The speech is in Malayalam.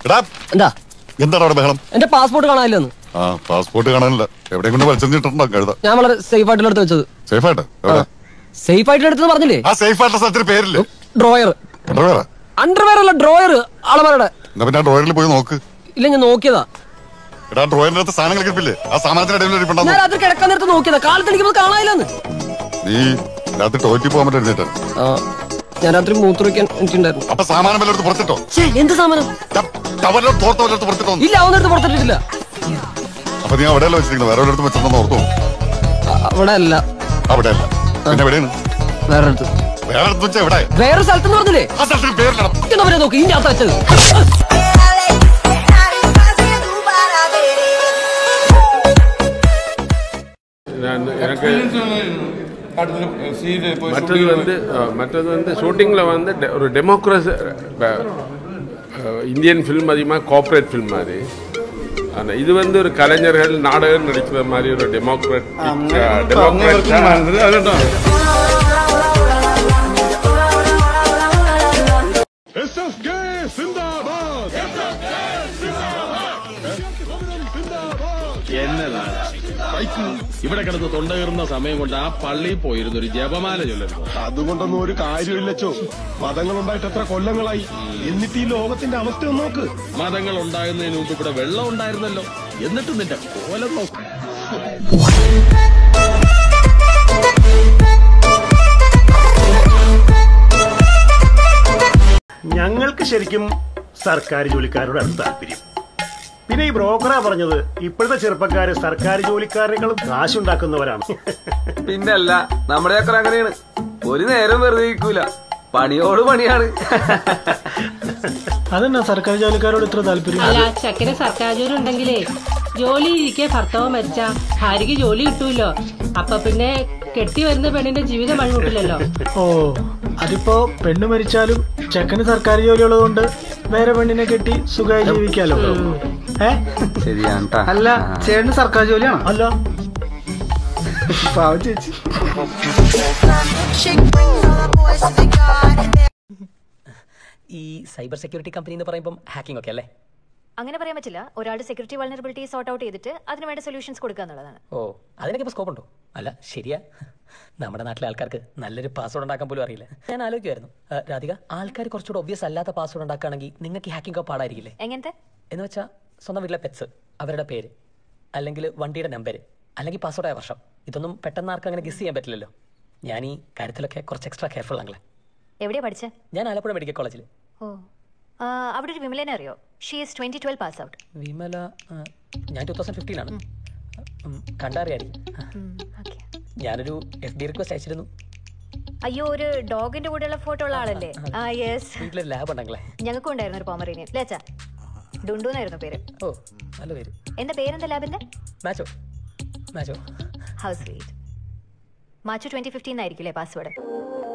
എടാ എന്താ എന്താണ് അവിടെ ബഹളം എന്റെ പാസ്പോർട്ട് കാണാനില്ലെന്ന് ആ പാസ്പോർട്ട് കാണാനില്ല എവിടെയും കൊണ്ട് വലിച്ചെറിഞ്ഞിട്ടുണ്ടോ കഴുത ഞാൻ വളരെ സേഫ് ആയിട്ടുള്ള അടുത്ത് വെച്ചത് സേഫ് ആയിട്ട് എവിടെ സേഫ് ആയിട്ട് എടുത്തെന്ന് പറഞ്ഞില്ലേ ആ സേഫ് ആയിട്ടുള്ള സ്ഥലത്തിന് പേരില്ലേ ഡ്രോയർ ഡ്രൈവറാ അണ്ടർവെയർ അല്ല ഡ്രോയർ ആളമാരുടെ എന്നാ പിന്നെ ആ ഡ്രോയറിൽ പോയി നോക്ക് ഇല്ല ഞാൻ നോക്കിയതാ എടാ ഡ്രോയറിന്റെ അകത്ത് സാധനങ്ങൾ കിട്ടില്ലേ ആ സാമാനത്തിന്റെ ഇടയിൽ ഞാൻ ഇരിപ്പുണ്ടാവും രാത്രി കിടക്കാൻ നേരത്ത് നോക്കിയതാ കാലത്ത് എനിക്കത് കാണാനില്ലെന്ന് നീ രാത്രി ടോയ്ലറ്റിൽ പോകാൻ പറ്റി എഴുന്നേറ്റ് ആ ഞാൻ രാത്രി മൂത്രയ്ക്കാൻ എനിക്കുണ്ടായിരുന്നു അപ്പൊ സാമാനം വല്ലയിടത്ത് പുറത്തിട്ടോ ഛേ, എന്ത് സാധനം ടവലോ തോർത്ത വല്ലയിടത്ത് പുറത്തിട്ടോ ഇല്ല അവന്നെടുത്ത് പുറത്തിട്ടിട്ടില്ല അപ്പൊ നീ അവിടെയല്ല വെച്ചിരിക്കുന്നത് വേറെ ഒരിടത്ത് വെച്ചിട്ടുണ്ടെന്ന് ഓർത്തു അ- അവിടെ അല്ല അവിടെ അല്ല പിന്നെ എവിടെയാണ് വേറെ അടുത്ത് വേറെ അടുത്ത് വെച്ചാ എവിടെ വേറെ സ്ഥലത്തെന്ന് പറഞ്ഞില്ലേ ആ സ്ഥലത്തിന് പേരിലാണ് എന്നാ പറയാ നോക്കി ഇനി അകത്ത് വെച്ചത് நான் எனக்கு படத்துல சீது போய் மற்றது வந்து அஹ், மற்றது வந்து ஷூட்டிங்கில் வந்து டெ- ஒரு டெமோக்ரஸி இந்தியன் ஃபில்ம் அதிகமாக கோஆப்ரேட் ஃபில்ம் மாதிரி ஆனால் இது வந்து ஒரு கலைஞர்கள் நாடகம் நடிக்கிற மாதிரி ஒரு டெமோக்ராட்டிக் டெமோக்ராட்டிக் അതുണ്ടോ എന്നതാണ് ഇവിടെ കിടന്ന് തൊണ്ട കയറുന്ന സമയം കൊണ്ട് ആ പള്ളിയിൽ പോയിരുന്ന ഒരു ജപമാല ചൊല്ലുന്നു അതുകൊണ്ടൊന്നും ഒരു കാര്യമില്ലച്ചോ മതങ്ങളുണ്ടായിട്ട് എത്ര കൊല്ലങ്ങളായി എന്നിട്ട് ഈ ലോകത്തിന്റെ അവസ്ഥ ഒന്ന് നോക്ക് മതങ്ങൾ ഉണ്ടാകുന്നതിന് മുമ്പ് ഇവിടെ വെള്ളം ഉണ്ടായിരുന്നല്ലോ എന്നിട്ടും നിന്റെ കോലം നോക്ക് ഞങ്ങൾക്ക് ശരിക്കും സർക്കാർ ജോലിക്കാരോടാണ് താല്പര്യം പിന്നെ ഈ ബ്രോക്കറാ പറഞ്ഞത് ഇപ്പോഴത്തെ ചെറുപ്പക്കാര് സർക്കാർ ജോലിക്കാരെക്കാളും കാശുണ്ടാക്കുന്നവരാണ് പിന്നല്ല നമ്മുടെയൊക്കെ അങ്ങനെയാണ് ഒരു നേരം വെറുതെ ഇരിക്കൂല പണിയോട് പണിയാണ് അതെന്നാ സർക്കാർ ജോലിക്കാരോട് ഇത്ര താല്പര്യം അല്ല ചെക്കന് സർക്കാർ ജോലി ഉണ്ടെങ്കിലേ ജോലി ഇരിക്കെ ഭർത്താവ് മരിച്ച ഭാര്യക്ക് ജോലി കിട്ടൂല്ലോ അപ്പൊ പിന്നെ കെട്ടി വരുന്ന പെണ്ണിന്റെ ജീവിതം വഴിമുട്ടില്ലല്ലോ ഓ അതിപ്പോ പെണ്ണ് മരിച്ചാലും ചെക്കന് സർക്കാർ ജോലി ഉള്ളതുകൊണ്ട് വേറെ പെണ്ണിനെ കെട്ടി സുഖമായി ജീവിക്കാലോ ഏ ശരിയാണ് അല്ല ചേട്ടന് സർക്കാർ ജോലിയാണോ അല്ല പാവം ചേച്ചി ഈ സൈബർ സെക്യൂരിറ്റി കമ്പനി എന്ന് പറയുമ്പോൾ ഹാക്കിംഗ് ഒക്കെ അല്ലേ അങ്ങനെ പറയാൻ പറ്റില്ല ഒരാളുടെ സെക്യൂരിറ്റി വൾണറബിലിറ്റി സോർട്ട് ഔട്ട് ചെയ്തിട്ട് അതിനുവേണ്ട സൊല്യൂഷൻസ് കൊടുക്കുക എന്നുള്ളതാണ് ഓ അതിനൊക്കെ ഇപ്പോൾ സ്കോപ്പ് ഉണ്ടോ അല്ല ശരിയാ നമ്മുടെ നാട്ടിലെ ആൾക്കാർക്ക് നല്ലൊരു പാസ്വേഡ് ഉണ്ടാക്കാൻ പോലും അറിയില്ല ഞാൻ ആലോചിക്കുമായിരുന്നു ആ, രാധിക ആൾക്കാർ കുറച്ചുകൂടെ ഒബ്വിയസ് അല്ലാത്ത പാസ്വേഡ് ഉണ്ടാക്കുകയാണെങ്കിൽ നിങ്ങൾക്ക് ഹാക്കിംഗ് ഒക്കെ പാടായിരിക്കില്ലേ എങ്ങനത്തെ എന്ന് വെച്ചാൽ സ്വന്തം വീട്ടിലെ പെറ്റ്സ് അവരുടെ പേര് അല്ലെങ്കിൽ വണ്ടിയുടെ നമ്പർ അല്ലെങ്കിൽ പാസ്വേഡായ വർഷം ഇതൊന്നും പെട്ടെന്ന് ആർക്കും അങ്ങനെ ഗസ് ചെയ്യാൻ പറ്റില്ലല്ലോ ഞാൻ ഈ കാര്യത്തിലൊക്കെ കുറച്ച് എക്സ്ട്രാ കെയർഫുൾ ആണല്ലേ എവിടെയാ പഠിച്ചേ ഞാൻ ആലപ്പുഴ മെഡിക്കൽ കോളേജിൽ ഓ ആ, അവിടെ ഒരു വിമലേനെ അറിയോ she is twenty twelve pass out Vimala ആ, ഞാൻ ടൂ തൗസൻഡ് ഫിഫ്റ്റീനാണ് കണ്ടറിയായിരിക്കും ഞാനൊരു എഫ് ഡി റിക്വസ്റ്റ് അയച്ചിരുന്നു അയ്യോ ഒരു ഡോഗിന്റെ കൂടെയുള്ള ഫോട്ടോ ഉള്ള ആളല്ലേ ആ യെസ് വീട്ടിലൊരു ലാബ് ഉണ്ടെങ്കിലേ ഞങ്ങൾക്കും ഉണ്ടായിരുന്നു ഒരു പോമറേനിയൻ ലേച്ചാ ഡുണ്ടു എന്നായിരുന്നു പേര് ഓ നല്ല പേര് എന്താ പേരെന്താ ലാബിന്റെ macho macho house sweet March twenty fifteen ആയിരിക്കില്ലേ പാസ്വേഡ്